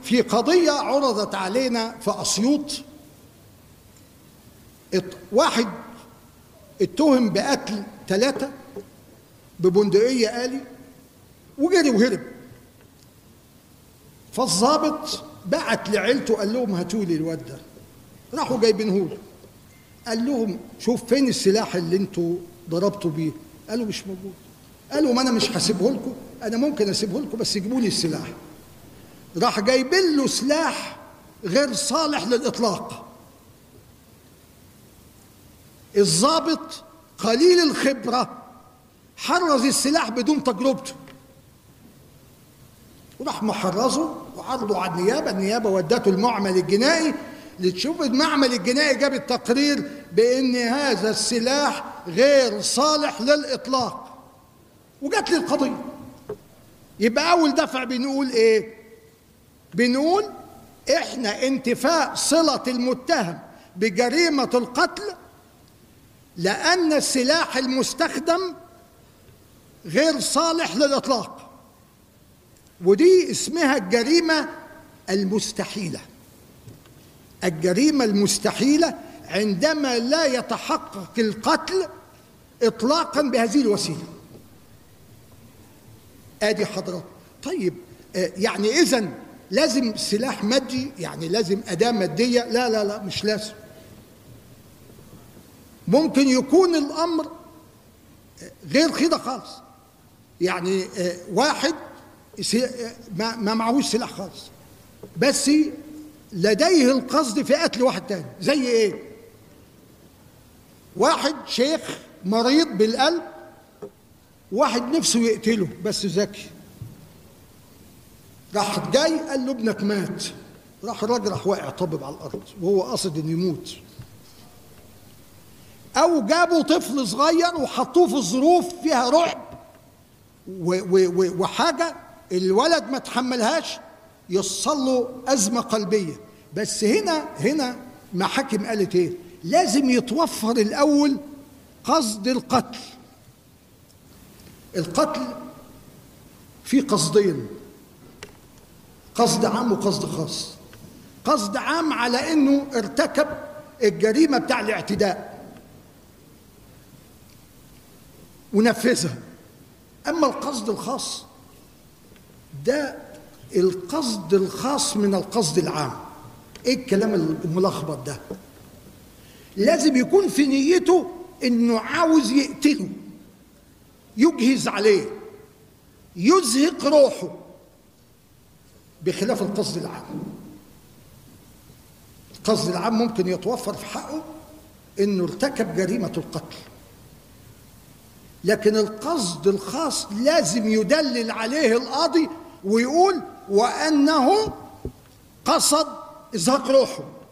في قضية عرضت علينا في أسيوط ات- واحد اتهم بقتل ثلاثة ببندقية آلي وجري وهرب فالضابط بعت لعيلته قال لهم هاتوا لي الواد ده راحوا جايبينه له قال لهم شوف فين السلاح اللي انتوا ضربتوا بيه قالوا مش موجود قالوا ما انا مش هسيبه لكم انا ممكن اسيبه لكم بس جيبوا لي السلاح راح جايبين له سلاح غير صالح للاطلاق الضابط قليل الخبره حرز السلاح بدون تجربته وراح محرزه وعرضه على النيابه النيابه ودته المعمل الجنائي لتشوف المعمل الجنائي جاب التقرير بان هذا السلاح غير صالح للاطلاق وجات لي القضيه يبقى اول دفع بنقول ايه بنقول احنا انتفاء صله المتهم بجريمه القتل لان السلاح المستخدم غير صالح للاطلاق ودي اسمها الجريمه المستحيله الجريمه المستحيله عندما لا يتحقق القتل اطلاقا بهذه الوسيله ادي حضرتك طيب آه، يعني اذا لازم سلاح مادي يعني لازم اداه ماديه لا لا لا مش لازم ممكن يكون الامر آه، غير كده خالص يعني آه، واحد سي- آه، ما ما معهوش سلاح خالص بس لديه القصد في قتل واحد تاني زي ايه واحد شيخ مريض بالقلب واحد نفسه يقتله بس ذكي راح جاي قال له ابنك مات راح الراجل راح واقع طبب على الارض وهو قاصد انه يموت او جابوا طفل صغير وحطوه في الظروف فيها رعب و- و- و- وحاجه الولد ما تحملهاش يوصل له ازمه قلبيه بس هنا هنا محاكم قالت ايه لازم يتوفر الاول قصد القتل القتل في قصدين قصد عام وقصد خاص قصد عام على انه ارتكب الجريمه بتاع الاعتداء ونفذها اما القصد الخاص ده القصد الخاص من القصد العام ايه الكلام الملخبط ده لازم يكون في نيته انه عاوز يقتله يجهز عليه يزهق روحه بخلاف القصد العام القصد العام ممكن يتوفر في حقه انه ارتكب جريمه القتل لكن القصد الخاص لازم يدلل عليه القاضي ويقول وانه قصد ازهاق روحه